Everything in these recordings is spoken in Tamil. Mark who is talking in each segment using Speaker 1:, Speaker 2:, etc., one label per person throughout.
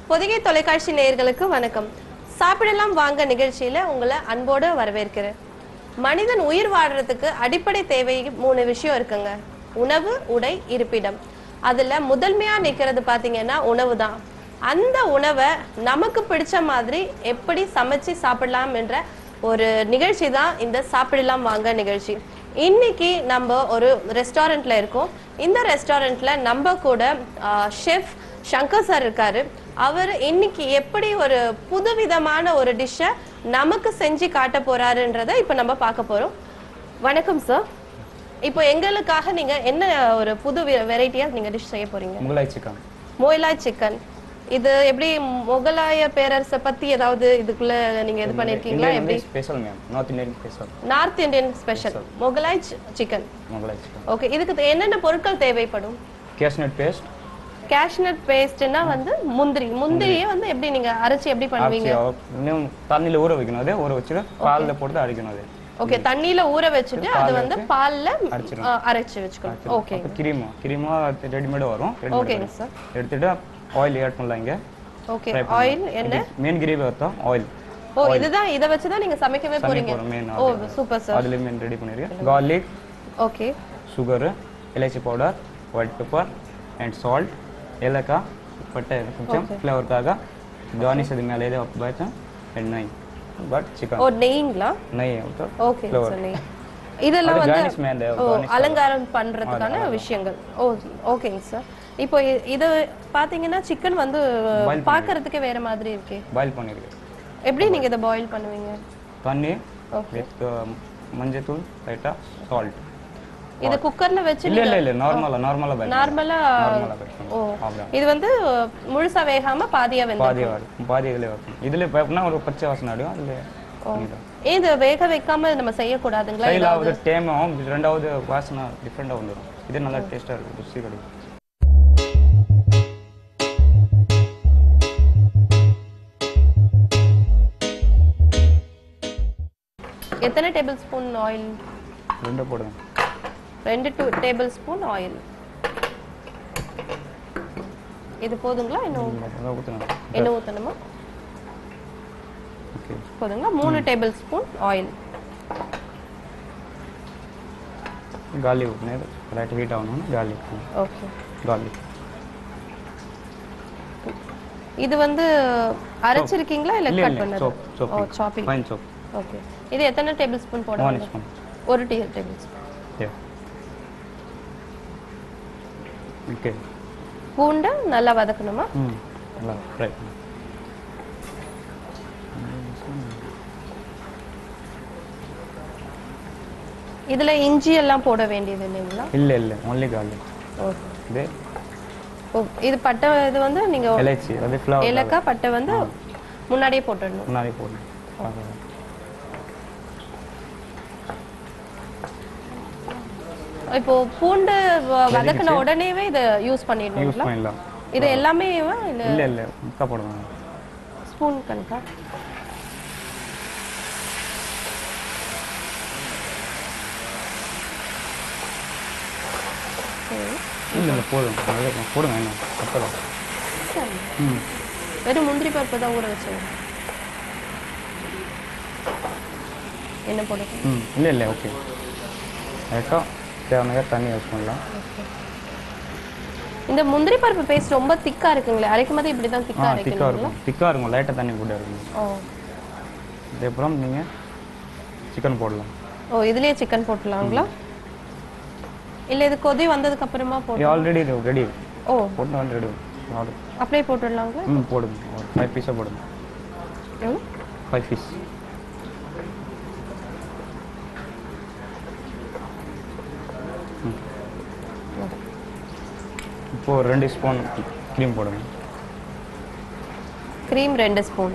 Speaker 1: பொதிகை தொலைக்காட்சி நேயர்களுக்கு வணக்கம் சாப்பிடலாம் வாங்க நிகழ்ச்சியில உங்களை அன்போடு வரவேற்கிறேன் மனிதன் உயிர் வாழ்றதுக்கு அடிப்படை தேவை மூணு விஷயம் இருக்குங்க உணவு உடை இருப்பிடம் அதுல முதன்மையா நிக்கிறது பாத்தீங்கன்னா உணவு தான் அந்த உணவை நமக்கு பிடிச்ச மாதிரி எப்படி சமைச்சு சாப்பிடலாம் என்ற ஒரு நிகழ்ச்சி தான் இந்த சாப்பிடலாம் வாங்க நிகழ்ச்சி இன்னைக்கு நம்ம ஒரு ரெஸ்டாரண்ட்ல இருக்கோம் இந்த ரெஸ்டாரண்ட்ல நம்ம கூட ஷெஃப் சங்கர் சார் இருக்காரு அவர் இன்னைக்கு எப்படி ஒரு புதுவிதமான ஒரு டிஷ்ஷை நமக்கு செஞ்சு காட்ட போறாருன்றதை இப்போ நம்ம பார்க்க போறோம் வணக்கம் சார் இப்போ எங்களுக்காக நீங்க என்ன ஒரு புது வெரைட்டியா நீங்க டிஷ் செய்ய போறீங்க
Speaker 2: முகலாய் சிக்கன்
Speaker 1: மோயிலாய் சிக்கன் இது எப்படி முகலாய பேரரசை பத்தி ஏதாவது இதுக்குள்ள நீங்க இது பண்ணிருக்கீங்களா எப்படி
Speaker 2: special ma'am north Indian special
Speaker 1: north Indian special Mughlai chicken
Speaker 2: Mughlai chicken
Speaker 1: okay இதுக்கு தே- என்னென்ன பொருட்கள் தேவைப்படும்
Speaker 2: கேஷ்நட் பேஸ்ட்
Speaker 1: கேஷ்நட் பேஸ்ட்னா வந்து முந்திரி முந்திரியை வந்து எப்படி நீங்க அரைச்சு எப்படி பண்ணுவீங்க
Speaker 2: இன்னும் தண்ணியில் ஊற வைக்கணும் அதே ஊற வச்சுட்டு பாலில் போட்டு அரைக்கணும் அது
Speaker 1: ஓகே தண்ணியில ஊற வச்சுட்டு அது வந்து பால்ல
Speaker 2: அரைச்சிரும்.
Speaker 1: ஆ, அரைச்சு வச்சுக்கணும் ஓகே
Speaker 2: அப்போ கிரீமா கிரீமா ரெடிமேடாக வரும் ரெடிமேட்
Speaker 1: ஓகேங்க சார்
Speaker 2: எடுத்துட்டு ஆயில் ஆட் பண்ணலாம் இங்கே
Speaker 1: ஓகே ஆயில் என்ன
Speaker 2: மெயின் கிரேவி வர்த்தோம் ஆயில்
Speaker 1: ஓ இதுதான் இத வச்சு தான் நீங்க சமைக்கவே போறீங்க
Speaker 2: போகிறோம் மெயின்
Speaker 1: ஓ சூப்பர் சார்
Speaker 2: அதில் மெயின் ரெடி பண்ணியிருக்கேன் கார்லிக்
Speaker 1: ஓகே
Speaker 2: சுகரு இலைச்சி powder white pepper and salt ஏலக்காய் பட்டை కొంచెం ఫ్లేవర్కాగా గార్నిష్ అది ಮೇಲೆ ಇದೆ ಬಟ್ అండ్ నై బట్ చికెన్
Speaker 1: ஓ நெய்ங்களா
Speaker 2: నై అవుతుంది
Speaker 1: ஓகே சார் நெய் இதெல்லாம் வந்து
Speaker 2: గార్నిష్ ಮೇಲೆ
Speaker 1: ஓ அலங்காரம் பண்றதுக்கான விஷயங்கள் ஓ ஓகேங்க சார் இப்போ இ- இது பாத்தீங்கன்னா சிக்கன் வந்து பார்க்கறதுக்கே வேற மாதிரி இருக்கே
Speaker 2: ಬಾಯ್ಲ್ பண்ணிருக்கு
Speaker 1: எப்படி நீங்க இதை பாயில் பண்ணுவீங்க
Speaker 2: தண்ணி
Speaker 1: ஓகே
Speaker 2: வித் மஞ்சத்தூள் லைட்டாக சால்ட்
Speaker 1: இது குக்கர்ல வச்சு
Speaker 2: இல்லை இல்லை இல்லை நார்மலாக நார்மலாக பாயில்
Speaker 1: நார்மலா
Speaker 2: நார்மலாக பாயில்
Speaker 1: ஓ
Speaker 2: அவ்வளோ
Speaker 1: இது வந்து முழுசா வேகாம பாதியா வெந்து
Speaker 2: பாதி வரும் பாதி இதில் வைக்கணும் இதில் பார்ப்போம்னா ஒரு பச்சை வாசனை அடியும் அதில் பண்ணிடும்
Speaker 1: இது வேக வைக்காம நம்ம செய்யக்கூடாதுங்களா
Speaker 2: ஸ்டைலாவது டேமும் ரெண்டாவது வாசனை டிஃப்ரெண்டாக வந்துடும் இது நல்லா டேஸ்ட்டாக இருக்கும் ருசி கிடைக்கும்
Speaker 1: எத்தனை டேபிள் ஸ்பூன் ஆயில்
Speaker 2: ரெண்டு போடுங்க
Speaker 1: ரெண்டு டூ டேபிள் ஸ்பூன் ஆயில் இது போதுங்களா இன்னும்
Speaker 2: அதான் ஊற்றணும்
Speaker 1: என்ன ஊத்தணுமா
Speaker 2: ஓகே
Speaker 1: போதுங்களா மூணு டேபிள் ஸ்பூன் ஆயில்
Speaker 2: garlic ஊற்றினேன் லைட் ஹீட் ஆகணும் garlic
Speaker 1: ஓகே
Speaker 2: garlic
Speaker 1: இது வந்து அரைச்சிருக்கீங்களா இல்ல
Speaker 2: இல்லை
Speaker 1: கட்
Speaker 2: இல்லை
Speaker 1: பண்ணது
Speaker 2: chop chop
Speaker 1: oh chopping
Speaker 2: fine chop
Speaker 1: okay இது எத்தனை டேபிள் ஸ்பூன்
Speaker 2: ஒன்
Speaker 1: போடுவாங்க
Speaker 2: ஸ்பூன்
Speaker 1: ஒரு tea tablespoon
Speaker 2: yeah okay
Speaker 1: பூண்டை நல்லா வதக்கணுமா
Speaker 2: ம் நல்லா ஃப்ரை
Speaker 1: இதுல இஞ்சி எல்லாம் போட வேண்டியது இல்லைங்களா
Speaker 2: இல்லை இல்லை ஒன்லி garlic
Speaker 1: ஓகே
Speaker 2: இது
Speaker 1: ஓ, இது பட்டை இது வந்து நீங்க
Speaker 2: இலைச்சி அது ஃப்ளவர்
Speaker 1: ஏலக்காய் பட்டை வந்து முன்னாடியே போட்டுடணும்
Speaker 2: முன்னாடி போடணும்
Speaker 1: இப்போ பூண்டு வ- வதக்குன உடனேவே இதை யூஸ்
Speaker 2: யூஸ்
Speaker 1: பண்ணிடணுங்களா
Speaker 2: பண்ணிடலாம்
Speaker 1: இது எல்லாமே இல்ல
Speaker 2: இல்லை இல்லை முக்கா போடுவாங்க
Speaker 1: ஸ்பூன் கணக்கா சரி.
Speaker 2: இல்லை இல்லை போதும் நல்லா போடுங்க என்ன அப்போ
Speaker 1: சரி.
Speaker 2: ம்
Speaker 1: வெறும் முந்திரி பருப்பு தான் ஊற வச்சேன் என்ன போடுறது
Speaker 2: ம் இல்லை இல்லை ஓகே லைட்டாக தேவையான தண்ணி யூஸ் பண்ணலாம்
Speaker 1: இந்த முந்திரி பருப்பு பேஸ்ட் ரொம்ப திக்கா இருக்குங்களே அரைக்கும் போது இப்படி தான்
Speaker 2: ஆ
Speaker 1: திக்கா
Speaker 2: திக்காக
Speaker 1: அரைக்கணுங்களா
Speaker 2: இருக்கும் திக்காக இருக்கும் லைட்டாக தண்ணி கூட இருக்கும்
Speaker 1: ஓ
Speaker 2: இதுக்கப்புறம் நீங்கள் சிக்கன் போடலாம்
Speaker 1: ஓ இதுலயே சிக்கன் போட்டுலாங்களா இல்ல இது கொதி வந்ததுக்கு அப்புறமா
Speaker 2: இது
Speaker 1: போட்டு
Speaker 2: ஆல்ரெடி ரெடி
Speaker 1: ஓ
Speaker 2: போட்டு வந்து ரெடி ஆர்டர்
Speaker 1: அப்படியே போட்டுடலாங்களா
Speaker 2: ம் போடுங்க ஒரு ஃபைவ் பீஸாக போடுங்க
Speaker 1: எவ்வளோ
Speaker 2: ஃபைவ் பீஸ் இப்போ ஒரு ரெண்டு ஸ்பூன் க்ரீம் போடுங்க
Speaker 1: க்ரீம் ரெண்டு spoon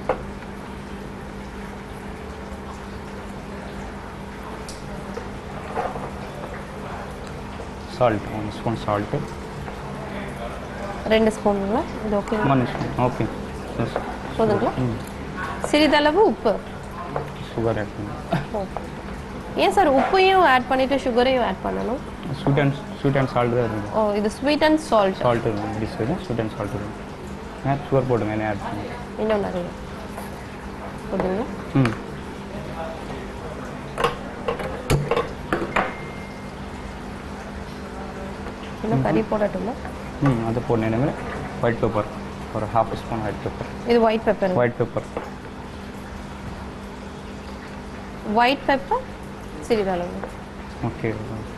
Speaker 2: salt one spoon salt
Speaker 1: ரெண்டு ஸ்பூனுங்களா இது okay
Speaker 2: one spoon okay yes
Speaker 1: போதுங்களா
Speaker 2: ம்
Speaker 1: சிறிதளவு உப்பு
Speaker 2: சுகர் ஆட் பண்ணுங்க
Speaker 1: ஓ. ஏன் சார் உப்பையும் ஆட் பண்ணிட்டு சுகரையும் ஆட் பண்ணணும்
Speaker 2: sweet and sweet and salt தான் இருக்கும்
Speaker 1: ஓ இது ஸ்வீட் அண்ட் சால்ட்
Speaker 2: சால்ட் இருக்கும் டிஷ் ஸ்வீட் அண்ட் சால்ட் இருக்கும் சுகர் போடுங்க என்ன ஆட் பண்ணுங்க
Speaker 1: இன்னும் நிறைய போடுங்களா
Speaker 2: ம்
Speaker 1: இன்னும் கறி போடட்டுமா
Speaker 2: ம் அது போடணும் இனிமேல் ஒயிட் பெப்பர் ஒரு ஹாஃப் ஸ்பூன் ஒயிட் பெப்பர்
Speaker 1: இது white pepper
Speaker 2: white pepper
Speaker 1: white pepper சிறிதளவு
Speaker 2: ஓகே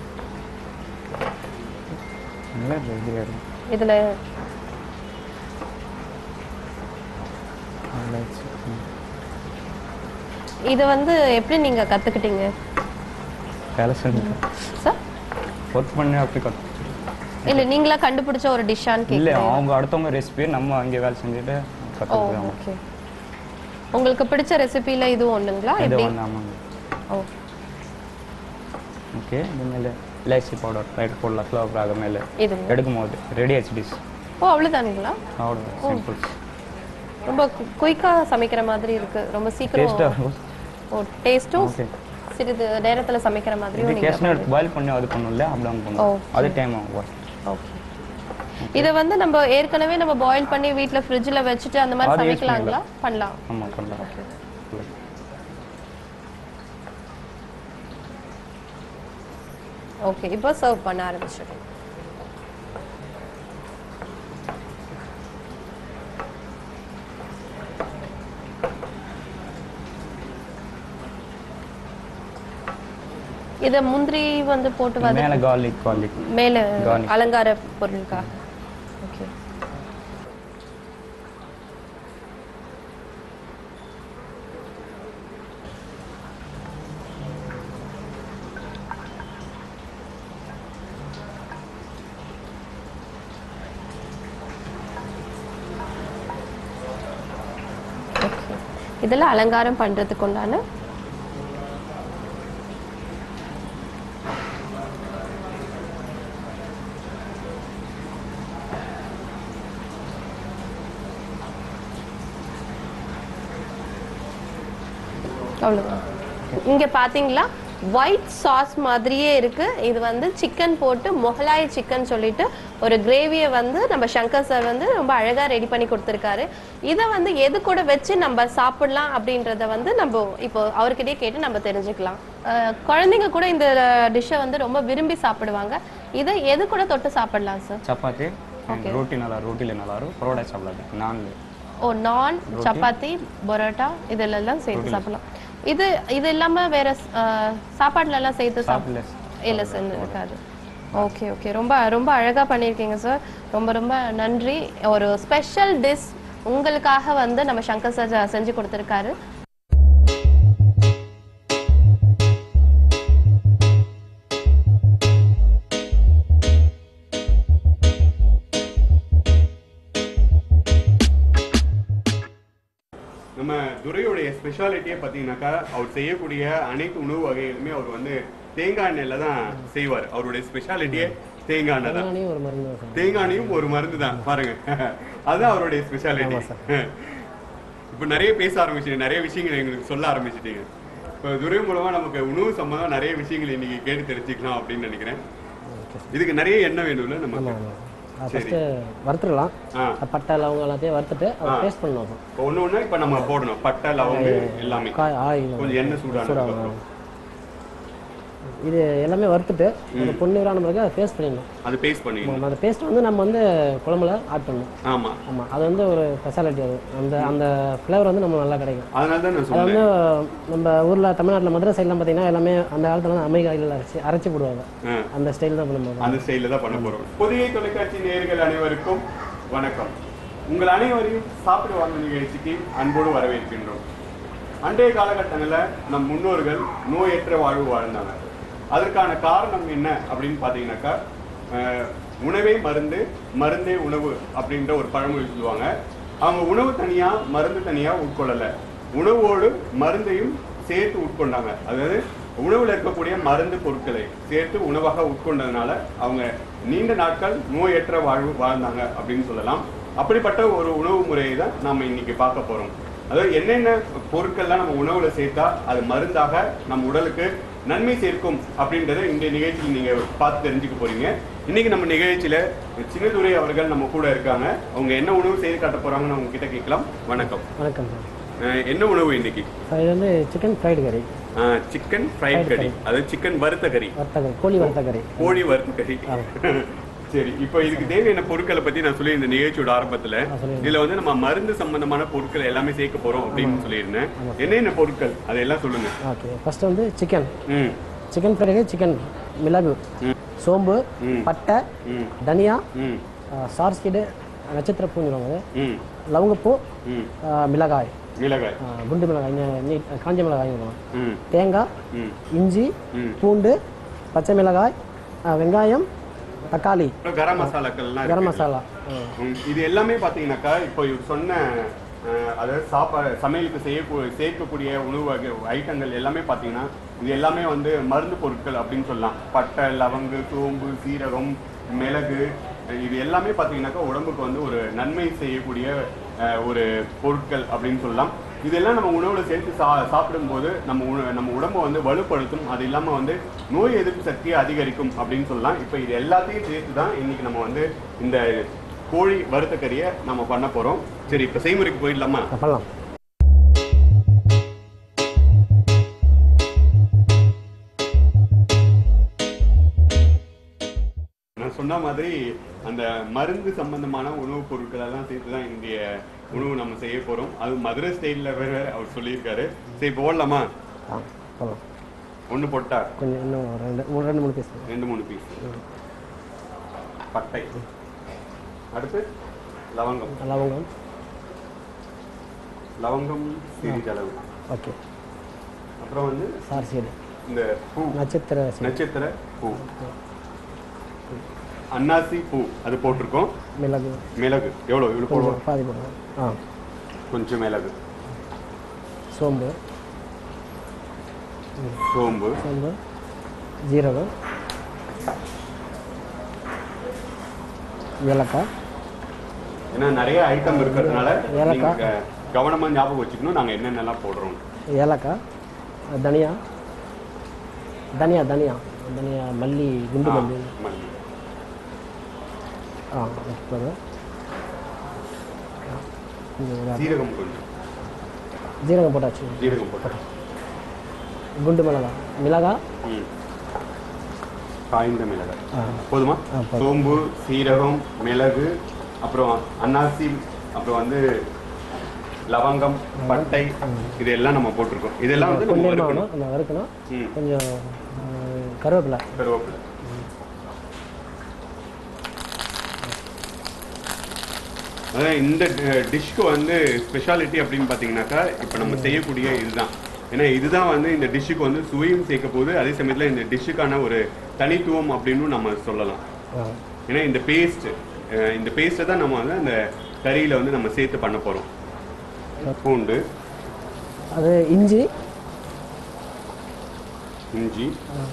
Speaker 2: நல்லா ரெடியாக இருக்கும்
Speaker 1: இதில்
Speaker 2: நல்லா வச்சு. ம்.
Speaker 1: இதை வந்து எப்படி நீங்கள் கற்றுக்கிட்டீங்க
Speaker 2: வேலை செஞ்சு
Speaker 1: சார்
Speaker 2: ஒர்க் பண்ணி அப்படி கற்று
Speaker 1: இல்லை நீங்களா கண்டுபிடிச்ச ஒரு டிஷ்ஷான்னு
Speaker 2: இல்லை
Speaker 1: கேட்குறேன்
Speaker 2: அவங்க அடுத்தவங்க ரெசிபி நம்ம அங்கே வேலை செஞ்சுட்டு
Speaker 1: ஓ
Speaker 2: கற்றுக்குறோம்
Speaker 1: ஓகே உங்களுக்கு பிடிச்ச ரெசிபியில் இதுவும் ஒன்றுங்களா
Speaker 2: இது
Speaker 1: எப்படி
Speaker 2: ஒன்று ஆமாங்க
Speaker 1: ஓ
Speaker 2: ஓகே இது மேலே இலைச்சி பவுடர் லைட் போடலாம் ஃப்ளவர் ஆக மேலே
Speaker 1: இது
Speaker 2: எடுக்கும் போது ரெடி ஆச்சு டிஷ்
Speaker 1: ஓ அவ்வளோதானுங்களா
Speaker 2: அவ்வளோ சிம்பிள்ஸ்
Speaker 1: ரொம்ப குயிக்காக சமைக்கிற மாதிரி இருக்கு ரொம்ப சீக்கிரம்
Speaker 2: டேஸ்ட்டாக இருக்கும்
Speaker 1: ஓ டேஸ்ட்டும்
Speaker 2: ஓகே
Speaker 1: சிறிது நேரத்தில் சமைக்கிற மாதிரியும்
Speaker 2: இது
Speaker 1: நீங்கள்
Speaker 2: கேஷ்னு எடுத்து பாயில் பண்ணி அது பண்ணும்ல அப்படி அவங்க பண்ணுவோம் அது டைம் ஆகும்
Speaker 1: ஓகே இதை வந்து நம்ம ஏற்கனவே நம்ம பாயில் பண்ணி வீட்டில் ஃப்ரிட்ஜில் வச்சுட்டு அந்த மாதிரி
Speaker 2: அது use
Speaker 1: சமைக்கலாங்களா பண்ணலாம்
Speaker 2: ஆமாம் பண்ணலாம்
Speaker 1: ஓகே இப்போ சர்வ் பண்ண ஆரம்பிச்சிடும் இத முந்திரி வந்து போட்டு வத
Speaker 2: மேலே கார்லிக் கார்லிக்
Speaker 1: மேல
Speaker 2: Garnish.
Speaker 1: அலங்கார பொருளுக்கா ஓகே ஓகே இதெல்லாம் அலங்காரம் பண்றதுக்கு உண்டான அவ்வளவுதான் இங்க பாத்தீங்களா ஒயிட் சாஸ் மாதிரியே இருக்கு இது வந்து சிக்கன் போட்டு மொகலாய் சிக்கன் சொல்லிட்டு ஒரு கிரேவியை வந்து நம்ம சங்கர் சார் வந்து ரொம்ப அழகா ரெடி பண்ணி கொடுத்துருக்காரு இதை வந்து எது கூட வச்சு நம்ம சாப்பிடலாம் அப்படின்றத வந்து நம்ம இப்போ அவர்கிட்டயே கேட்டு நம்ம தெரிஞ்சுக்கலாம் அஹ், குழந்தைங்க கூட இந்த டிஷ்ஷை வந்து ரொம்ப விரும்பி சாப்பிடுவாங்க இதை எது கூட தொட்டு சாப்பிடலாம் சார்
Speaker 2: சப்பாத்தி ரோட்டி நல்லா ரோட்டியில் நல்லா இருக்கும் பரோடா சாப்பிடாது நான்
Speaker 1: ஓ நான் சப்பாத்தி பரோட்டா இதெல்லாம் சேர்த்து சாப்பிடலாம் இது இது இல்லாம வேற அஹ், சாப்பாடுல எல்லாம் சேர்த்து சாப்பிட
Speaker 2: சாப்பிடல
Speaker 1: இல்ல சார் இருக்காது ஓகே ஓகே ரொம்ப ரொம்ப அழகா பண்ணியிருக்கீங்க சார் ரொம்ப ரொம்ப நன்றி ஒரு ஸ்பெஷல் டிஷ் உங்களுக்காக வந்து நம்ம சங்கர் சார் செஞ்சு கொடுத்துருக்காரு
Speaker 3: நம்ம துரையுடைய ஸ்பெஷாலிட்டியே பார்த்தீங்கன்னாக்கா அவர் செய்யக்கூடிய அனைத்து உணவு வகைகளுமே அவர் வந்து தேங்காய் எண்ணெயில தான் செய்வார் அவருடைய ஸ்பெஷாலிட்டியே தேங்காய் எண்ணெய் தான்
Speaker 4: தேங்காயும் ஒரு மருந்து தான் சார்
Speaker 3: தேங்காய் எண்ணெயும் ஒரு மருந்து தான் பாருங்க அதுதான் அவருடைய ஸ்பெஷாலிட்டி இப்போ நிறைய பேச ஆரம்பிச்சிட்டீங்க நிறைய விஷயங்கள் எங்களுக்கு சொல்ல ஆரம்பிச்சிட்டீங்க இப்போ துரை மூலமா நமக்கு உணவு சம்பந்தம் நிறைய விஷயங்கள் இன்னைக்கு கேட்டு தெரிஞ்சுக்கலாம் அப்படின்னு நினைக்கிறேன் இதுக்கு நிறைய எண்ணெய் வேணும்ல நமக்கு
Speaker 4: அது ஃபஸ்ட்டு வறுத்துடலாம்
Speaker 3: ஆ
Speaker 4: பட்டை லவங்க எல்லாத்தையும் வறுத்துட்டு அதை பேஸ்ட் பண்ணணும் சார்
Speaker 3: இப்போ ஒன்று ஒன்று இப்போ நம்ம போடணும் பட்டை லவங்கு எல்லாமே
Speaker 4: காய் ஆயில்
Speaker 3: கொஞ்சம் எண்ணெய் சூடானதுக்கு அப்புறம்
Speaker 4: இது எல்லாமே வறுத்துட்டு ஒரு பொன்னிறான பிறகு அதை பேஸ்ட் பண்ணிடணும்
Speaker 3: அது பேஸ்ட் பண்ணிக்கணும்
Speaker 4: ஆமா, அந்த பேஸ்ட் வந்து நம்ம வந்து குழம்புல ஆட் பண்ணணும்
Speaker 3: ஆமா
Speaker 4: ஆமாம் அது வந்து ஒரு ஸ்பெஷாலிட்டி அது அந்த அந்த ஃப்ளேவர் வந்து நம்ம நல்லா கிடைக்கும்
Speaker 3: அதனால தான் நான்
Speaker 4: அது
Speaker 3: சொன்னேன்
Speaker 4: வந்து நம்ம ஊரில் தமிழ்நாட்டில் மதுரை சைட்லாம் பார்த்தீங்கன்னா எல்லாமே அந்த காலத்துல அமெரிக்கா ஆயில் அரைச்சி அரைச்சி போடுவாங்க
Speaker 3: ஆ,
Speaker 4: அந்த ஸ்டைல் தான் பண்ணுவாங்க
Speaker 3: அந்த ஸ்டைல தான் பண்ண போறோம் புதிய தொலைக்காட்சி நேயர்கள் அனைவருக்கும் வணக்கம் உங்கள் அனைவரையும் சாப்பிடு வாங்க நிகழ்ச்சிக்கு அன்போடு வரவேற்கின்றோம் அன்றைய காலகட்டங்களில் நம் முன்னோர்கள் நோயற்ற வாழ்வு வாழ்ந்தாங்க அதற்கான காரணம் என்ன அப்படின்னு பார்த்தீங்கன்னாக்கா அஹ், உணவே மருந்து மருந்தே உணவு அப்படின்ற ஒரு பழமொழி சொல்லுவாங்க அவங்க உணவு தனியா மருந்து தனியா உட்கொள்ளல உணவோடு மருந்தையும் சேர்த்து உட்கொண்டாங்க அதாவது உணவுல இருக்கக்கூடிய மருந்து பொருட்களை சேர்த்து உணவாக உட்கொண்டதுனால அவங்க நீண்ட நாட்கள் நோயற்ற வாழ்வு வாழ்ந்தாங்க அப்படின்னு சொல்லலாம் அப்படிப்பட்ட ஒரு உணவு முறையை தான் நாம இன்னைக்கு பார்க்க போறோம் அதாவது என்னென்ன பொருட்கள்லாம் நம்ம உணவுல சேர்த்தா அது மருந்தாக நம்ம உடலுக்கு நன்மை சேர்க்கும் அப்படின்றத இந்த நிகழ்ச்சியில் நீங்க பார்த்து தெரிஞ்சுக்க போறீங்க இன்னைக்கு நம்ம நிகழ்ச்சியில சின்னதுரை அவர்கள் நம்ம கூட இருக்காங்க அவங்க என்ன உணவு செய்து காட்ட போறாங்கன்னு அவங்க கிட்ட கேட்கலாம் வணக்கம்
Speaker 4: வணக்கம் சார்
Speaker 3: அஹ் என்ன உணவு இன்னைக்கு
Speaker 4: சார் இது வந்து சிக்கன் ஃப்ரைடு கறி
Speaker 3: சிக்கன் ஃப்ரைட் கறி அது சிக்கன் வறுத்த கறி
Speaker 4: வறுத்த கறி கோழி வறுத்த கறி
Speaker 3: கோழி வறுத்த கறி சரி இப்போ இதுக்கு தேவையான பொருட்களை பத்தி நான் சொல்லி இந்த நிகழ்ச்சியோட ஆரம்பத்துல
Speaker 4: சொல்லிருங்க.
Speaker 3: இதுல வந்து நம்ம மருந்து சம்பந்தமான பொருட்கள் எல்லாமே சேர்க்க போறோம் அப்படின்னு சொல்லியிருந்தேன் என்னென்ன பொருட்கள் அதெல்லாம் சொல்லுங்க
Speaker 4: ஓகே ஃபஸ்ட்டு வந்து சிக்கன்
Speaker 3: ம்
Speaker 4: சிக்கன் ஃப்ரைடு கறி சிக்கன் மிளகு
Speaker 3: ம்.
Speaker 4: சோம்பு
Speaker 3: ம்.
Speaker 4: பட்டை
Speaker 3: ம்
Speaker 4: தனியா
Speaker 3: ம்
Speaker 4: சார்ஸ்கீடு நட்சத்திர பூஞ்சிடுவாங்க
Speaker 3: ம்
Speaker 4: லவங்கப்பூ
Speaker 3: ம்
Speaker 4: ஆ, மிளகாய்
Speaker 3: மிளகாய்
Speaker 4: ஆ, குண்டு மிளகாய் நெ- நீ காஞ்ச மிளகாய் சொல்லுவாங்க
Speaker 3: ம்
Speaker 4: தேங்காய்
Speaker 3: ம்
Speaker 4: இஞ்சி
Speaker 3: ம்
Speaker 4: பூண்டு பச்சை மிளகாய் ஆ, வெங்காயம் தக்காளி
Speaker 3: அப்புறம் கரம் மசாலாக்கள்லாம்
Speaker 4: கரம்
Speaker 3: இருக்கு.
Speaker 4: மசாலா ஆ.
Speaker 3: ம், இது எல்லாமே பார்த்தீங்கன்னாக்கா இப்போ இவர் சொன்ன அஹ், அதாவது சாப்பாடு சமையலுக்கு செய்ய சேர்க்கக்கூடிய உணவு வகை ஐட்டங்கள் எல்லாமே பார்த்தீங்கன்னா இது எல்லாமே வந்து மருந்து பொருட்கள் அப்படின்னு சொல்லலாம் பட்டை லவங்கு சோம்பு சீரகம் மிளகு அஹ், இது எல்லாமே பார்த்தீங்கன்னாக்கா உடம்புக்கு வந்து ஒரு நன்மை செய்யக்கூடிய அஹ், ஒரு பொருட்கள் அப்படின்னு சொல்லலாம் இதெல்லாம் நம்ம உணவுல சேர்த்து சா சாப்பிடும்போது நம்ம உண- நம்ம உடம்பை வந்து வலுப்படுத்தும் அது இல்லாம வந்து நோய் எதிர்ப்பு சக்தியை அதிகரிக்கும் அப்படின்னு சொல்லலாம் இப்போ இது எல்லாத்தையும் சேர்த்து தான் இன்னைக்கு நம்ம வந்து இந்த கோழி வறுத்த கறியை நம்ம பண்ண போறோம் சரி இப்போ செய்முறைக்கு போயிடலாமா
Speaker 4: பண்ணலாம்
Speaker 3: நான் சொன்ன மாதிரி அந்த மருந்து சம்பந்தமான உணவுப் பொருட்கள் எல்லாம் சேர்த்து தான் இந்திய உணவு நம்ம செய்ய போறோம் அது மதுரை ஸ்டைல்ல வேற அவர் சொல்லியிருக்காரு சரி போடலாமா
Speaker 4: ஆ பண்ணலாம்
Speaker 3: ஒன்று போட்டா
Speaker 4: கொஞ்சம் இன்னும் ஒரு ரெண்டு மூணு ரெண்டு மூணு பீஸ்
Speaker 3: ரெண்டு மூணு பீஸ் பட்டை அடுத்து லவங்கம்
Speaker 4: லவங்கம்
Speaker 3: லவங்கம் சிறிதளவு
Speaker 4: ஓகே
Speaker 3: அப்புறம் வந்து
Speaker 4: சார்சீடு
Speaker 3: இந்த பூ
Speaker 4: நட்சத்திர seed.
Speaker 3: நட்சத்திர பூ அன்னாசி பூ அது போட்டிருக்கோம்
Speaker 4: மிளகு
Speaker 3: மிளகு எவ்வளோ இவ்வளோ போடுவோம்
Speaker 4: கொஞ்சம் பாதி போடுவோம் ஆ
Speaker 3: கொஞ்சம் மிளகு
Speaker 4: சோம்பு
Speaker 3: சோம்பு
Speaker 4: சோம்பு ஜீரகம் ஏலக்காய்
Speaker 3: ஏன்னா நிறைய ஐட்டம் இருக்கிறதுனால
Speaker 4: ஏலக்காய்.
Speaker 3: நீங்க கவனமா ஞாபகம் வச்சுக்கணும் நாங்க என்னென்னலாம் போடுறோம்
Speaker 4: ஏலக்காய் தனியா தனியா தனியா தனியா மல்லி குண்டு
Speaker 3: ஆ,
Speaker 4: மல்லி
Speaker 3: மல்லி.
Speaker 4: ஆ போதும் கொஞ்சம் இதா-
Speaker 3: சீரகம் கொஞ்சம்
Speaker 4: ஜீரகம் போட்டாச்சு
Speaker 3: ஜீரகம் போட்டு
Speaker 4: குண்டு மிளகாய் மிளகாய்
Speaker 3: ம். காய்ந்த மிளகாய்
Speaker 4: ஆ
Speaker 3: போதுமா
Speaker 4: ஆ, போதும்.
Speaker 3: சோம்பு சீரகம் மிளகு அப்புறம் அன்னாசி அப்புறம் வந்து லவங்கம் பட்டை இதெல்லாம் நம்ம போட்டிருக்கோம் இதெல்லாம் வந்து நம்ம
Speaker 4: கொஞ்சமாக
Speaker 3: வறுக்கணும்
Speaker 4: வேணும் அந்த வறுக்கணும்
Speaker 3: ம்
Speaker 4: கொஞ்சம் ஆ, கருவேப்பிலை
Speaker 3: கருவேப்பிலை அதான் இந்த டிஷ்க்கு வந்து ஸ்பெஷாலிட்டி அப்படின்னு பார்த்தீங்கன்னாக்கா இப்போ நம்ம செய்யக்கூடிய இதுதான் ஏன்னா இதுதான் வந்து இந்த டிஷ்ஷுக்கு வந்து சுவையும் சேர்க்க போகுது அதே சமயத்தில் இந்த டிஷ்ஷுக்கான ஒரு தனித்துவம் அப்படின்னு நம்ம சொல்லலாம்
Speaker 4: ஆ
Speaker 3: ஏன்னா இந்த பேஸ்ட் இந்த பேஸ்ட்டை தான் நம்ம வந்து அந்த கறியில் வந்து நம்ம சேர்த்து பண்ண போகிறோம் பூண்டு
Speaker 4: அது இஞ்சி
Speaker 3: இஞ்சி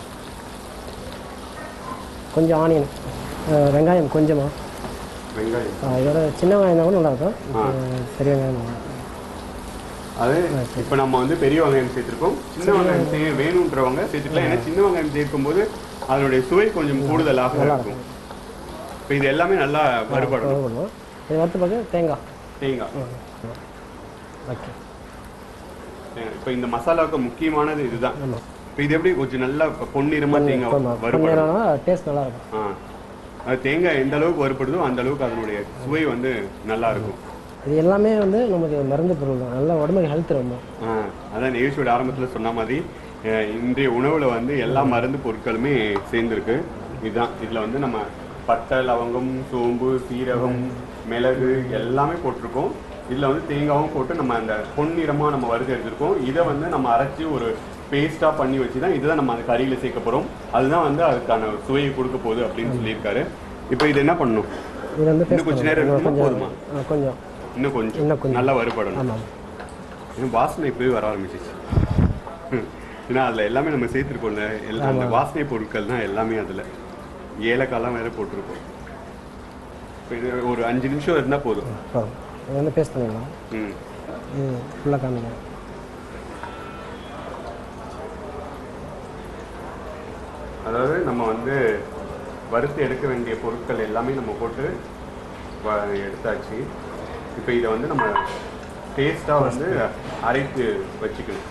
Speaker 4: கொஞ்சம் ஆனியன் ஆ, வெங்காயம் கொஞ்சமாக
Speaker 3: வெங்காயம்
Speaker 4: இதோட சின்ன வெங்காயம் தான் கூட நல்லாயிருக்கும்
Speaker 3: ஆ.
Speaker 4: பெரிய வெங்காயம் நல்லா இருக்கும்.
Speaker 3: அது இப்போ நம்ம வந்து பெரிய வெங்காயம் சேர்த்துருக்கோம் சின்ன வெங்காயம் செய்ய வேணுன்றவங்க சேர்த்துக்கலாம் ஏன்னா சின்ன வெங்காயம் சேர்க்கும்போது அதனுடைய சுவை கொஞ்சம் கூடுதலாக
Speaker 4: நல்லா
Speaker 3: இருக்கும் இப்போ இது எல்லாமே நல்லா வறுபடணும்
Speaker 4: வறுபடணும் இது வறுத்து பார்க்க தேங்காய்
Speaker 3: தேங்காய்
Speaker 4: ஓகே
Speaker 3: இப்போ இந்த மசாலாவுக்கு முக்கியமானது இதுதான்
Speaker 4: ஆமாம்
Speaker 3: இப்போ இது எப்படி கொஞ்சம் நல்லா இப்போ பொன்னிறமா தேங்காய் வறுபடணும்
Speaker 4: பண்ணிடனா டேஸ்ட் நல்லா இருக்கும்
Speaker 3: ஆ அது தேங்காய் எந்த அளவுக்கு வறுபடுதோ அந்த அளவுக்கு அதனுடைய சுவை வந்து நல்லா இருக்கும்
Speaker 4: இது எல்லாமே வந்து நமக்கு மருந்து பொருள் தான் நல்லா உடம்புக்கு ஹெல்த் ரொம்ப
Speaker 3: ஆ, அதான் நிகழ்ச்சியோட ஆரம்பத்தில் சொன்ன மாதிரி அஹ், இன்றைய உணவில் வந்து எல்லா மருந்து பொருட்களுமே சேர்ந்துருக்கு இதுதான் இதில் வந்து நம்ம பட்டை லவங்கம் சோம்பு சீரகம் மிளகு எல்லாமே போட்டிருக்கோம் இதில் வந்து தேங்காவும் போட்டு நம்ம அந்த பொன்னிறமாக நம்ம வறுத்து எடுத்திருக்கோம் இதை வந்து நம்ம அரைச்சி ஒரு பேஸ்ட்டாக பண்ணி வச்சு தான் இதுதான் நம்ம அந்த கறியில் சேர்க்க போகிறோம் அதுதான் வந்து அதுக்கான சுவையை கொடுக்க போகுது அப்படின்னு சொல்லியிருக்காரு இப்போ இது என்ன பண்ணணும்
Speaker 4: இது வந்து
Speaker 3: இன்னும் கொஞ்ச நேரம்
Speaker 4: இன்னும்
Speaker 3: இருக்குமா
Speaker 4: கொஞ்சம்
Speaker 3: போதுமா
Speaker 4: ஆ, கொஞ்சம்
Speaker 3: இன்னும் கொஞ்சம்
Speaker 4: இன்னும் கொஞ்சம்.
Speaker 3: நல்லா வறுபடணும்
Speaker 4: ஆமாம்
Speaker 3: ஏன் வாசனை இப்பவே வர ஆரம்பிச்சிச்சு ஏன்னா அதில் எல்லாமே நம்ம சேர்த்துருக்கோம்ல எல்லாம் அந்த வாசனை பொருட்கள் தான் எல்லாமே அதில் ஏலக்காய்லாம் வேற போட்டிருக்கோம் இப்போ இது ஒரு அஞ்சு நிமிஷம் இருந்தால் போதும்
Speaker 4: போதும் இது வந்து பேஸ்ட் பண்ணிடலாம்
Speaker 3: ம்
Speaker 4: இது ஃபுல்லாக காமிங்க
Speaker 3: அதாவது நம்ம வந்து வறுத்து எடுக்க வேண்டிய பொருட்கள் எல்லாமே நம்ம போட்டு வ- எடுத்தாச்சு இப்போ இதை வந்து நம்ம டேஸ்ட்டாக வந்து அரைத்து வச்சுக்கணும்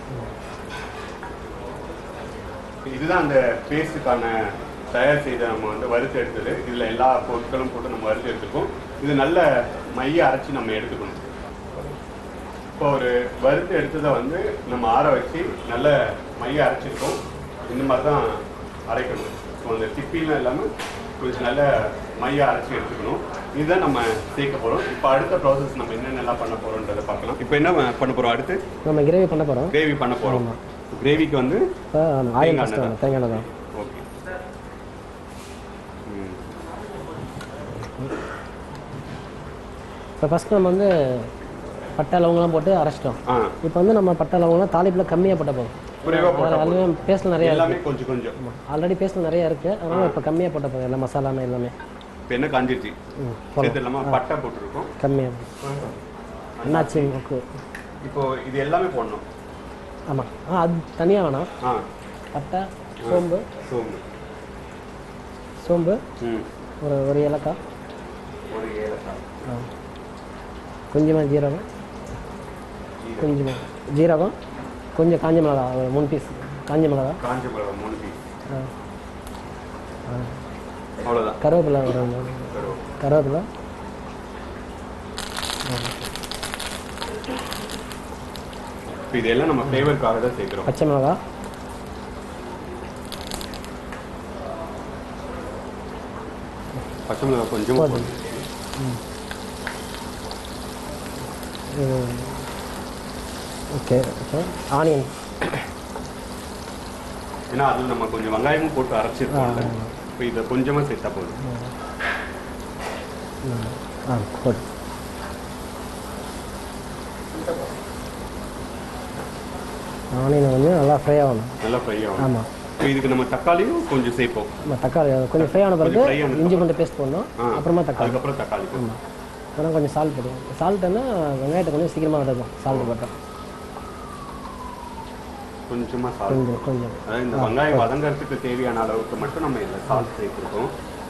Speaker 3: இதுதான் அந்த பேஸ்ட்டுக்கான தயார் செய்த நம்ம வந்து வறுத்து எடுத்தது இதில் எல்லா பொருட்களும் போட்டு நம்ம வறுத்து எடுத்துருக்கோம் இது நல்ல மைய அரைச்சி நம்ம எடுத்துக்கணும் இப்போ ஒரு வறுத்து எடுத்ததை வந்து நம்ம ஆற வச்சு நல்ல மைய அரைச்சிருக்கோம் இந்த மாதிரி தான் அரைக்கணும் ஸோ அந்த திப்பிலாம் இல்லாமல் கொஞ்சம் நல்ல மைய அரைச்சி எடுத்துக்கணும் இதுதான் நம்ம சேர்க்க போகிறோம் இப்போ அடுத்த ப்ராசஸ் நம்ம என்னென்னலாம் பண்ண போகிறோன்றதை பார்க்கலாம் இப்போ என்ன பண்ண போகிறோம் அடுத்து
Speaker 4: நம்ம கிரேவி பண்ண போகிறோம்
Speaker 3: கிரேவி பண்ண போகிறோம் கிரேவிக்கு வந்து
Speaker 4: இப்போ ஆயில்
Speaker 3: தேங்காய்
Speaker 4: ஃபஸ்ட்டு
Speaker 3: எண்ணெய்
Speaker 4: தேங்காய் எண்ணெய் தான்
Speaker 3: ஓகே ம்
Speaker 4: இப்போ ஃபஸ்ட்டு நம்ம வந்து பட்டை லவங்கெல்லாம் போட்டு அரைச்சிட்டோம்
Speaker 3: ஆ
Speaker 4: இப்போ வந்து நம்ம பட்டை லவங்கெல்லாம் தாளிப்பில் கம்மியாக போட்ட போதும்
Speaker 3: குறைவாக போட்டால் போதும்.
Speaker 4: அதுலேயும் பேஸ்ட் நிறைய
Speaker 3: எல்லாமே கொஞ்சம் கொஞ்சம்
Speaker 4: ஆல்ரெடி பேஸ்ட் நிறைய இருக்குது அதனால் இப்போ கம்மியாக போட்ட போதும் எல்லா மசாலாமே எல்லாமே
Speaker 3: இப்போ என்ன காஞ்சிருச்சு
Speaker 4: ம் போதும்
Speaker 3: சேர்த்துடலாமா பட்டை போட்டிருக்கோம்
Speaker 4: கம்மியாக என்னாச்சு ஓகே
Speaker 3: இப்போ இது எல்லாமே போடணும்
Speaker 4: ஆமாம் ஆ அது தனியாக வேணாம்
Speaker 3: ஆ
Speaker 4: பட்டை சோம்பு
Speaker 3: சோம்பு
Speaker 4: சோம்பு
Speaker 3: ம்
Speaker 4: ஒரு ஒரு ஏலக்காய்
Speaker 3: ஒரு ஏலக்காய்
Speaker 4: ஆ கொஞ்சமாக ஜீரகம் கொஞ்சமாக ஜீரகம் கொஞ்சம் காஞ்ச மிளகா ஒரு மூணு பீஸ் காஞ்ச மிளகா
Speaker 3: காஞ்ச மிளகாய் மூணு பீஸ்
Speaker 4: ஆ
Speaker 3: அவ்வளோதான்
Speaker 4: கருவேப்பிலை ஒரு மூணு. கருவேப்பிலை
Speaker 3: இப்போ இதெல்லாம் நம்ம ஃப்ளேவருக்காக தான் சேர்க்குறோம்
Speaker 4: பச்சை மிளகா
Speaker 3: பச்சை மிளகாய் கொஞ்சம்
Speaker 4: போதும். இது ஓகே ஓகே ஆனியன்
Speaker 3: ஏன்னா அதில் நம்ம கொஞ்சம் வெங்காயமும் போட்டு அரைச்சிருக்கோம்ல இப்போ இதை கொஞ்சமாக சேர்த்தா போதும்
Speaker 4: ஆ போடு ஆனியன் வந்து நல்லா ஃப்ரை ஆகணும்
Speaker 3: நல்லா ஃப்ரை ஆகும்
Speaker 4: ஆமாம்
Speaker 3: இப்போ இதுக்கு நம்ம தக்காளியும் கொஞ்சம் சேர்ப்போம்
Speaker 4: நம்ம தக்காளி கொஞ்சம் ஃப்ரை ஆன பிறகு
Speaker 3: கொஞ்சம் fry ஆனதுக்கு
Speaker 4: இஞ்சி பூண்டு பேஸ்ட் போடணும்
Speaker 3: ஆ
Speaker 4: அப்புறமா தக்காளி
Speaker 3: அதுக்கப்புறம் தக்காளி போடும்.
Speaker 4: ஆமாம் அப்புறம் கொஞ்சம் சால்ட் போடுவோம் சால்ட்டுன்னா வெங்காயத்தை கொஞ்சம் சீக்கிரமாக வதக்கும் சால்ட் போட்டோம்
Speaker 3: கொஞ்சமா சால்ட்
Speaker 4: கொஞ்சம் கொஞ்சம்
Speaker 3: அதாவது இந்த வெங்காயம் வதங்கறதுக்கு தேவையான அளவுக்கு மட்டும் நம்ம இதில் சால்ட் சேர்த்துருக்கோம்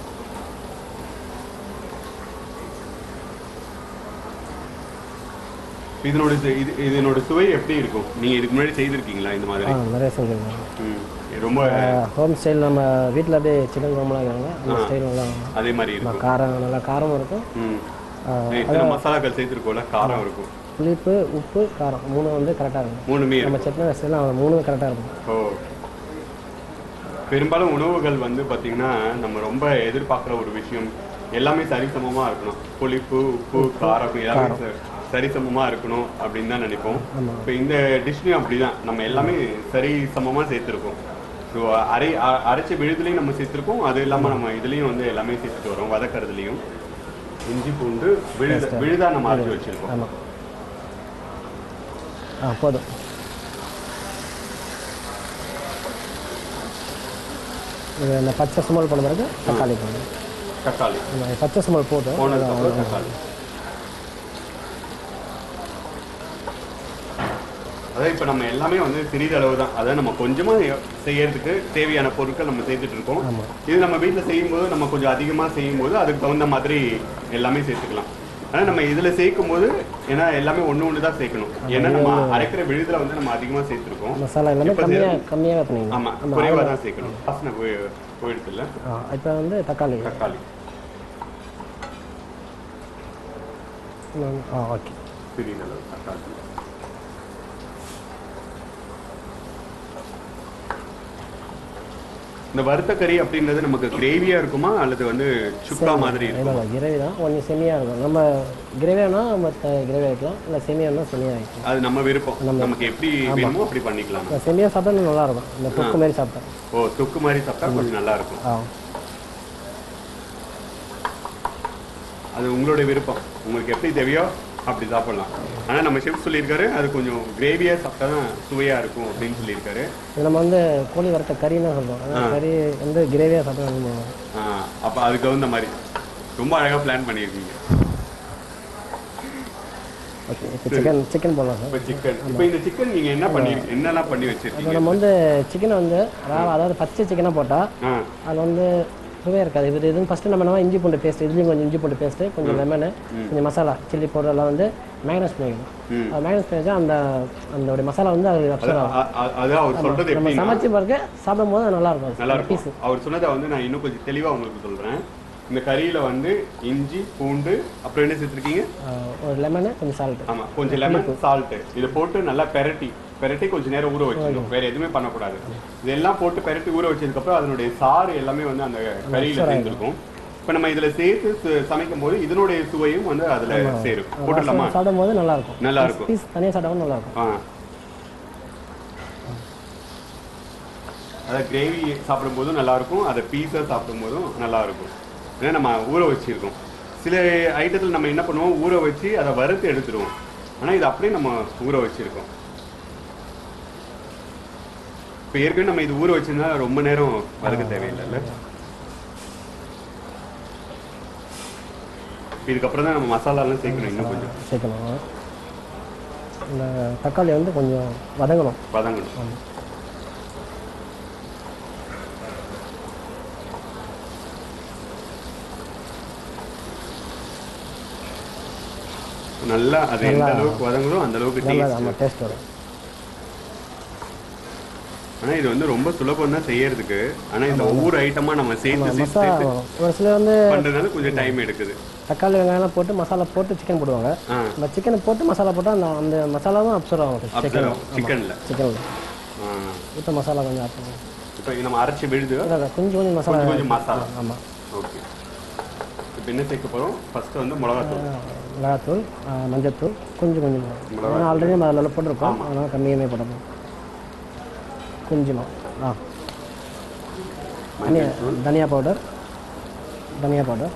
Speaker 3: இதனோட சு- இது இதனோட சுவை எப்படி இருக்கும் நீங்க இதுக்கு முன்னாடி செய்திருக்கீங்களா இந்த
Speaker 4: ஆ
Speaker 3: மாதிரி
Speaker 4: நிறைய செஞ்சுருக்கோம்
Speaker 3: ம். இது ரொம்ப
Speaker 4: ஹோம் ஸ்டைல் நம்ம வீட்டில் அப்படியே சிக்கன் குழம்புலாம் வைக்கிறாங்க அந்த ஸ்டைல் நல்லா இருக்கும்.
Speaker 3: அதே மாதிரி
Speaker 4: நம்ம
Speaker 3: இருக்கும்
Speaker 4: காரம் நல்லா காரமும் இருக்கும்
Speaker 3: ம்
Speaker 4: ஆ,
Speaker 3: இத்தனை மசாலாக்கள் சேர்த்துருக்கோம்ல காரம் இருக்கும்
Speaker 4: புளிப்பு உப்பு காரம் மூணு வந்து கரெக்டாக இருக்கும்
Speaker 3: மூணுமே
Speaker 4: நம்ம
Speaker 3: இருக்கும்
Speaker 4: சட்னி வசதிலாம் மூணு கரெக்டாக இருக்கும்
Speaker 3: ஓ பெரும்பாலும் உணவுகள் வந்து பார்த்தீங்கன்னா நம்ம ரொம்ப எதிர்பார்க்குற ஒரு விஷயம் எல்லாமே சரிசமமாக இருக்கணும் புளிப்பு உப்பு காரம் எல்லாமே ச- சரிசமமாக இருக்கணும் அப்படின்னு தான் நினைப்போம் இப்போ இந்த டிஷ்லையும் அப்படிதான் நம்ம எல்லாமே சரி சமமாக சேர்த்துருக்கோம் ஸோ அரை அ- அரைச்ச விழுதுலையும் நம்ம சேர்த்துருக்கோம் அது இல்லாமல் நம்ம இதுலேயும் வந்து எல்லாமே சேர்த்துட்டு வரோம் வதக்கறதுலையும் இஞ்சி பூண்டு விழுத விழுதா நம்ம அரைச்சி வச்சிருக்கோம்
Speaker 4: ஆமாம் ஆ போதும் இது இந்த பச்சை சுமல் போன பிறகு தக்காளி போடணும்
Speaker 3: தக்காளி
Speaker 4: இந்த பச்சை சுமல் போட்டோம்
Speaker 3: போனதுக்கப்புறம் தக்காளி அதான் இப்போ நம்ம எல்லாமே வந்து சிறிதளவு தான் அதாவது நம்ம கொஞ்சமாக செய்யறதுக்கு தேவையான பொருட்கள் நம்ம சேர்த்துட்டு இருக்கோம்
Speaker 4: ஆமாம்.
Speaker 3: இது நம்ம வீட்டில் செய்யும்போது நம்ம கொஞ்சம் அதிகமாக செய்யும்போது அதுக்கு தகுந்த மாதிரி எல்லாமே சேர்த்துக்கலாம் ஆனால் நம்ம இதில் சேர்க்கும் போது ஏன்னா எல்லாமே ஒன்று ஒன்று தான் சேர்க்கணும் ஏன்னா நம்ம அரைக்கிற விழுதுல வந்து நம்ம அதிகமாக சேர்த்துருக்கோம்
Speaker 4: மசாலா எல்லாமே
Speaker 3: இப்ப
Speaker 4: கம்மியாக
Speaker 3: சேர்க்கணும்.
Speaker 4: கம்மியாகவே பண்ணிக்கலாம்
Speaker 3: ஆமாம்
Speaker 4: நம்ம
Speaker 3: குறைவாக தான் சேர்க்கணும் வாசனை போய் போயிடுது இல்லை
Speaker 4: ஆ இப்போ வந்து தக்காளி
Speaker 3: தக்காளி
Speaker 4: ஆ ஓகே
Speaker 3: சிறிதளவு தக்காளி இந்த வறுத்த கறி அப்படின்றது நமக்கு கிரேவியா இருக்குமா அல்லது வந்து சுக்கா மாதிரி
Speaker 4: இல்லை
Speaker 3: இருக்கும்
Speaker 4: இல்லை கிரேவி தான் கொஞ்சம் செமியாக இருக்கும் நம்ம கிரேவியானா நம்ம கிரேவி வைக்கலாம் இல்லை செமியானா செமியாக வைக்கலாம்
Speaker 3: அது நம்ம விருப்பம் நமக்கு எப்படி வேணுமோ அப்படி பண்ணிக்கலாம்
Speaker 4: இந்த செமியாக சாப்பிட்டா இன்னும் நல்லா இருக்கும் இந்த தொக்கு மாதிரி சாப்பிட்டா
Speaker 3: ஓ தொக்கு மாதிரி சாப்பிட்டா கொஞ்சம் நல்லா இருக்கும்
Speaker 4: ஆ
Speaker 3: அது உங்களுடைய விருப்பம் உங்களுக்கு எப்படி தேவையோ அப்படி சாப்பிடலாம் ஆனா நம்ம ஷெஃப் சொல்லியிருக்காரு அது கொஞ்சம் கிரேவியா சாப்பிட்டா தான் சுவையா இருக்கும் அப்படின்னு சொல்லியிருக்காரு
Speaker 4: இது நம்ம வந்து கோழி வறுத்த கறின்னு தான் சொல்லுவோம் அதான் கறி வந்து கிரேவியாக சாப்பிட்டா நல்லா இருக்கும்.
Speaker 3: ஆ, அப்ப அதுக்கு தகுந்த மாதிரி ரொம்ப அழகா பிளான் பண்ணியிருக்கீங்க
Speaker 4: ஓகே இப்போ சிக்கன் சிக்கன் போடலாம் சார்
Speaker 3: இப்போ சிக்கன் இப்போ இந்த சிக்கன் நீங்க என்ன பண்ணி என்னெல்லாம் பண்ணி
Speaker 4: இப்போ
Speaker 3: வச்சிருக்கீங்க
Speaker 4: நம்ம வந்து சிக்கனை வந்து ராவா அதாவது பச்சை சிக்கனாக போட்டால்
Speaker 3: ஆ
Speaker 4: அதில் வந்து சுவையாக இருக்காது இது இதுவும் ஃபஸ்ட்டு நம்ம என்ன இஞ்சி பூண்டு பேஸ்ட் இதுலேயும் கொஞ்சம் இஞ்சி பூண்டு பேஸ்ட்டு கொஞ்சம் லெமனு கொஞ்சம் மசாலா சில்லி பவுடர் எல்லாம் வந்து மேக்னஸ் பண்ணிக்கணும்
Speaker 3: ம்.
Speaker 4: அது மேக்னஸ் பண்ணி வச்சா அந்த அந்த மசாலா வந்து அது
Speaker 3: அது
Speaker 4: அப்சர்வ் ஆகும்
Speaker 3: அ- அ- அது அவர் சொல்றது
Speaker 4: நம்ம
Speaker 3: எப்படின்னா
Speaker 4: சமைச்சு பிறகு சாப்பிடும் போது அது நல்லா இருக்கும்
Speaker 3: நல்லா
Speaker 4: பீஸ்
Speaker 3: இருக்கும் அவர் சொன்னதை வந்து நான் இன்னும் கொஞ்சம் தெளிவா உங்களுக்கு சொல்றேன் இந்த கறியில வந்து இஞ்சி பூண்டு அப்புறம் என்ன சேர்த்துருக்கீங்க
Speaker 4: ஒரு லெமனு கொஞ்சம் சால்ட்டு
Speaker 3: ஆமா கொஞ்சம் லெமன் சால்ட் இதை போட்டு நல்லா பெரட்டி பெரட்டி கொஞ்ச நேரம் ஊற வச்சிடணும் வேற எதுவுமே பண்ணக்கூடாது இதெல்லாம் போட்டு பெரட்டி ஊற வச்சதுக்கு அப்புறம் அதனுடைய சாறு எல்லாமே வந்து அந்த கறியில சேர்ந்துருக்கும் இப்ப நம்ம இதுல சேர்த்து சு- சமைக்கும் போது இதனுடைய சுவையும் வந்து அதுல சேரும் போட்டுடலாமா
Speaker 4: சாப்பிடும் போது நல்லா இருக்கும்
Speaker 3: நல்லா இருக்கும்
Speaker 4: பீஸ் தனியாக சாப்பிடும் நல்லா இருக்கும்
Speaker 3: ஆ அதாவது கிரேவி சாப்பிடும்போதும் நல்லா இருக்கும் அதை பீஸா சாப்பிடும்போதும் நல்லா இருக்கும் ஏன்னா நம்ம ஊற வச்சிருக்கோம் சில ஐட்டத்தில் நம்ம என்ன பண்ணுவோம் ஊற வச்சு அதை வறுத்து எடுத்துருவோம் ஆனா இது அப்படியே நம்ம ஊற வச்சிருக்கோம் இப்போ ஏற்கனவே நம்ம இது ஊற வச்சிருந்தா ரொம்ப நேரம் வறுக்க தேவையில்லைல்ல இப்ப இதுக்கப்புறம் தான் நம்ம மசாலாலாம் சேர்க்கணும் இன்னும் கொஞ்சம்
Speaker 4: சேர்க்கணும் இந்த தக்காளி வந்து கொஞ்சம் வதங்கணும்
Speaker 3: வதங்கணும் நல்லா அது எந்த அளவுக்கு வதங்குதோ அந்த அளவுக்கு
Speaker 4: நல்லா
Speaker 3: டேஸ்ட்
Speaker 4: நம்ம டேஸ்ட் வரும்
Speaker 3: ஆனா இது வந்து ரொம்ப சுலபம் தான் செய்யறதுக்கு ஆனா இந்த ஒவ்வொரு ஐட்டமா நம்ம சேர்த்து சேர்த்து
Speaker 4: மசாலா
Speaker 3: சேர்த்து
Speaker 4: ஒரு சிலர் வந்து
Speaker 3: பண்றதுனால கொஞ்சம் டைம் எடுக்குது
Speaker 4: தக்காளி வெங்காயம்லாம் போட்டு மசாலா போட்டு சிக்கன் போடுவாங்க
Speaker 3: ஆ
Speaker 4: நம்ம சிக்கனை போட்டு மசாலா போட்டால் அந்த அந்த மசாலாவும் அப்சர்வ் ஆகும் சிக்கன்
Speaker 3: அப்சர்வ் சிக்கன்ல
Speaker 4: சிக்கனில் இப்போ மசாலா கொஞ்சம் ஆட் பண்ணுவோம்
Speaker 3: இப்போ இது நம்ம அரைச்சி விழுது
Speaker 4: அதான் கொஞ்சம் கொஞ்சம் மசாலா
Speaker 3: கொஞ்சம் கொஞ்சம் மசாலா
Speaker 4: ஆமாம்
Speaker 3: ஓகே இப்போ என்ன சேர்க்க போறோம் ஃபர்ஸ்ட் வந்து மிளகாத்தூள்
Speaker 4: மிளகாத்தூள் ஆ, மஞ்சத்தூள் கொஞ்சம் கொஞ்சம் ஏன்னா ஆல்ரெடி நம்ம அதில் போட்டிருக்கோம் அதனால் கம்மியாகவே போடணும் கொஞ்சமாக ஆ தனியா தனியா பவுடர் தனியா பவுடர்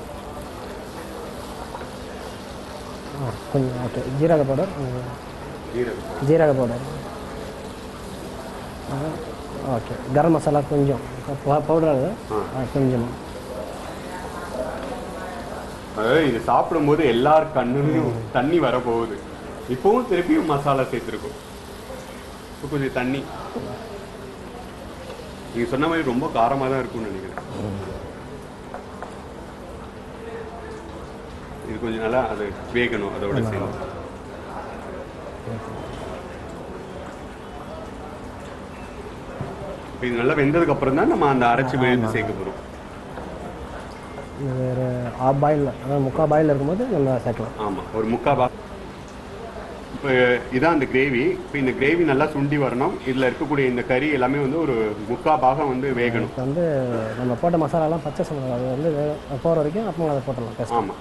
Speaker 4: ஆ கொஞ்சம் ஓகே ஜீரக பவுடர் ம்,
Speaker 3: ஜீரகம்
Speaker 4: ஜீரக பவுடர் ஓகே கரம் மசாலா கொஞ்சம் பவுடர் அது ஆ, கொஞ்சமாக
Speaker 3: அதாவது இது சாப்பிடும்போது எல்லார் கண்ணுலையும் தண்ணி வரப்போகுது இப்பவும் திருப்பியும் மசாலா சேர்த்துருக்கோம் இப்போ கொஞ்சம் தண்ணி நீங்க சொன்ன மாதிரி ரொம்ப காரமா தான் இருக்கும்னு நினைக்கிறேன் இது கொஞ்சம் நல்லா அது வேகணும் அதோட சேர்ந்து இப்ப இது நல்லா வெந்ததுக்கு அப்புறம் தான் நம்ம அந்த அரைச்சி விழுந்து சேர்க்க போறோம்
Speaker 4: இது வேறு ஆஃப் பாயில் அதாவது முக்கால் பாயில் இருக்கும்போது நம்ம சேர்க்கலாம்
Speaker 3: ஆமா ஒரு முக்கா பா இப்போ இதான் அந்த கிரேவி இப்போ இந்த கிரேவி நல்லா சுண்டி வரணும் இதுல இருக்கக்கூடிய இந்த கறி எல்லாமே வந்து ஒரு முக்கா பாகம் வந்து வேகணும்
Speaker 4: இப்போ வந்து நம்ம போட்ட மசாலாலாம் பச்சை சம்பளம் அது வந்து வேக- போகிற வரைக்கும் அப்புறம் அதை போட்டுடலாம் பேச
Speaker 3: ஆமா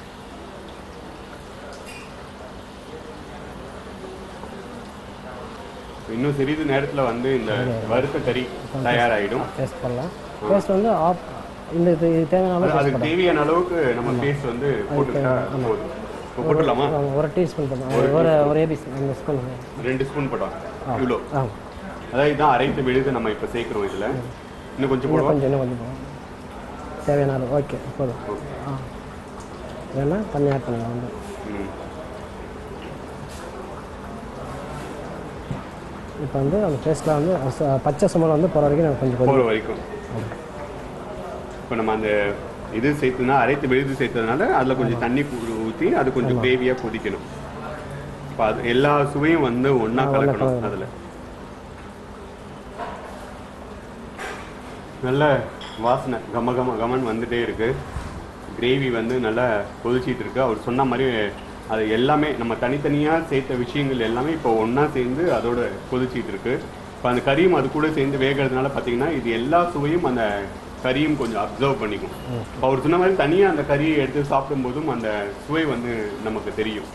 Speaker 3: இன்னும் சிறிது நேரத்துல வந்து இந்த வறுத்த கறி தயாராயிடும்
Speaker 4: பேஸ்ட் பண்ணலாம் பேஸ்ட் வந்து ஆஃப் இந்த இது இது தேவையான அளவு
Speaker 3: அது-
Speaker 4: paste
Speaker 3: அதுக்கு தேவையான அளவுக்கு நம்ம பேஸ்ட் வந்து போட்டுக்கிட்டா போதும் இப்போ போட்டுடலாமா
Speaker 4: பண்ணலாம். ஒரு டீஸ்பூன் பண்ணலாம் ஒரு ஒரு ஏபி அந்த ஸ்பூன்
Speaker 3: ரெண்டு ஸ்பூன் போட்டோம் இவ்வளோ
Speaker 4: ஆ
Speaker 3: அதாவது இதான் அரைத்து விழுது நம்ம இப்போ சேர்க்கிறோம் இதுல இன்னும் கொஞ்சம்
Speaker 4: இன்னும்
Speaker 3: போடுவோம்
Speaker 4: கொஞ்சம் இன்னும் கொஞ்சம் போதும். தேவையான அளவு ஓகே போதும் ஆ வேணா தண்ணி ஆட் பண்ணிக்கலாம் வந்து
Speaker 3: ம்.
Speaker 4: இப்போ வந்து அந்த பேஸ்ட்டில் வந்து அச- பச்சை சுமலை வந்து போகிற வரைக்கும் நம்ம கொஞ்சம்
Speaker 3: போகிற வரைக்கும் இப்போ நம்ம அந்த இது சேர்த்துனா அரைத்து விழுது சேர்த்ததுனால அதில் கொஞ்சம் தண்ணி ஊற்றி அது கொஞ்சம் கிரேவியாக கொதிக்கணும் இப்போ அது எல்லா சுவையும் வந்து ஒன்றா கலக்கணும் அதில் நல்ல வாசனை கம கம கமன் வந்துட்டே இருக்கு கிரேவி வந்து நல்லா கொதிச்சிட்டு இருக்கு அவர் சொன்ன மாதிரி அது எல்லாமே நம்ம தனித்தனியாக சேர்த்த விஷயங்கள் எல்லாமே இப்போ ஒன்றா சேர்ந்து அதோட கொதிச்சிட்டு இருக்கு இப்போ அந்த கறியும் அது கூட சேர்ந்து வேகிறதுனால பார்த்தீங்கன்னா இது எல்லா சுவையும் அந்த கறியும் கொஞ்சம் அப்சர்வ் பண்ணிக்கும் இப்போ அவர் சொன்ன மாதிரி தனியாக அந்த கறியை எடுத்து சாப்பிடும்போதும் அந்த சுவை வந்து நமக்கு தெரியும்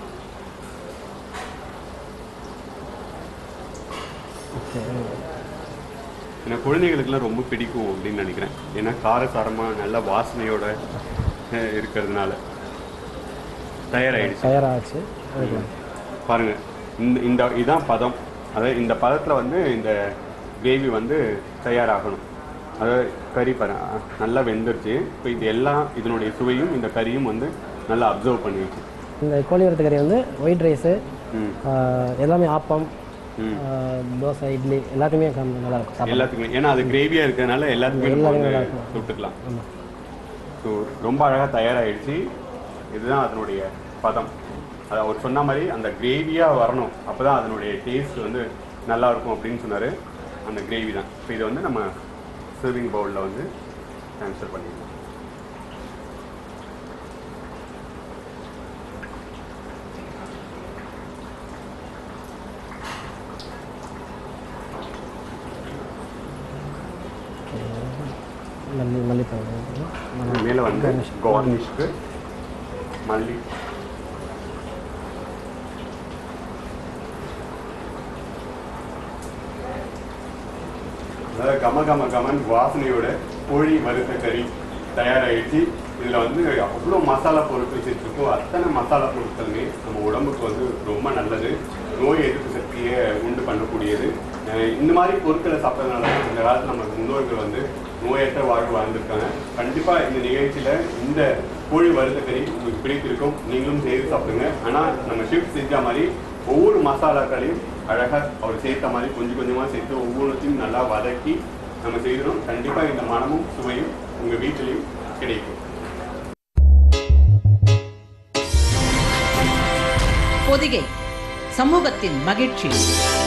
Speaker 4: ஓகே
Speaker 3: ஏன்னா குழந்தைகளுக்கெல்லாம் ரொம்ப பிடிக்கும் அப்படின்னு நினைக்கிறேன் ஏன்னா காரசாரமாக நல்ல வாசனையோட அஹ், இருக்கிறதுனால தயாராகிடுச்சு
Speaker 4: தயாராகிடுச்சு அதுக்கு
Speaker 3: பாருங்க இந்த இந்த இதான் பதம் அதாவது இந்த பதத்தில் வந்து இந்த கிரேவி வந்து தயாராகணும் அதாவது கறி பாரு அஹ், நல்லா வெந்துருச்சு இப்போ இது எல்லாம் இதனுடைய சுவையும் இந்த கறியும் வந்து நல்லா அப்சர்வ் பண்ணிடுச்சு
Speaker 4: இந்த கோழி வறுத்த கறி வந்து ஒயிட் ரைஸு
Speaker 3: ம்
Speaker 4: எல்லாமே ஆப்பம்
Speaker 3: ம்.
Speaker 4: ஆஹ், தோசை இட்லி எல்லாத்துக்குமே கம் நல்லா இருக்கும் சாப்பிட
Speaker 3: எல்லாத்துக்குமே ஏன்னா அது கிரேவியா இருக்கிறதுனால எல்லாத்துக்குமே நம்ம
Speaker 4: எல்லாமே
Speaker 3: வந்து
Speaker 4: நல்லா இருக்கும்.
Speaker 3: சுட்டுக்கலாம்
Speaker 4: ஆமாம்
Speaker 3: ஸோ ரொம்ப அழகாக தயாராகிடுச்சு இதுதான் அதனுடைய பதம் அது அவர் சொன்ன மாதிரி அந்த கிரேவியாக வரணும் அப்போ தான் அதனுடைய டேஸ்ட் வந்து நல்லா இருக்கும் அப்படின்னு சொன்னார் அந்த கிரேவி தான் இப்போ இதை வந்து நம்ம சர்விங் பவுலில் வந்து ட்ரான்ஸ்ஃபர் பண்ணிடலாம்
Speaker 4: மல்லி மல்லித்தூள்
Speaker 3: மேலே வந்து கார்னிஷ்க்கு மல்லி அதாவது கம கம கமன் வாசனையோட கோழி வறுத்த கறி தயாராகிடுச்சு இதில் வந்து அவ்வளோ மசாலா பொருட்கள் சேர்த்துருக்கோம் அத்தனை மசாலா பொருட்களுமே நம்ம உடம்புக்கு வந்து ரொம்ப நல்லது நோய் எதிர்ப்பு சக்தியை உண்டு பண்ணக்கூடியது அஹ் இந்த மாதிரி பொருட்களை சாப்பிட்றதுனால தான் இந்த காலத்தில் நம்ம முன்னோர்கள் வந்து நோயற்ற வாழ்வு வாழ்ந்திருக்காங்க கண்டிப்பாக இந்த நிகழ்ச்சியில் இந்த கோழி வறுத்த கறி உங்களுக்கு பிடித்திருக்கும் நீங்களும் செய்து சாப்பிடுங்க ஆனால் நம்ம ஷிஃப்ட் செஞ்ச மாதிரி ஒவ்வொரு மசாலாக்களையும் அழகாக அவர் சேர்த்த மாதிரி கொஞ்சம் கொஞ்சமாக சேர்த்து ஒவ்வொன்றத்தையும் நல்லா வதக்கி நம்ம செய்கிறோம் கண்டிப்பாக இந்த மனமும் சுவையும் உங்கள் வீட்டிலையும் கிடைக்கும்
Speaker 5: பொதிகை சமூகத்தின் மகிழ்ச்சி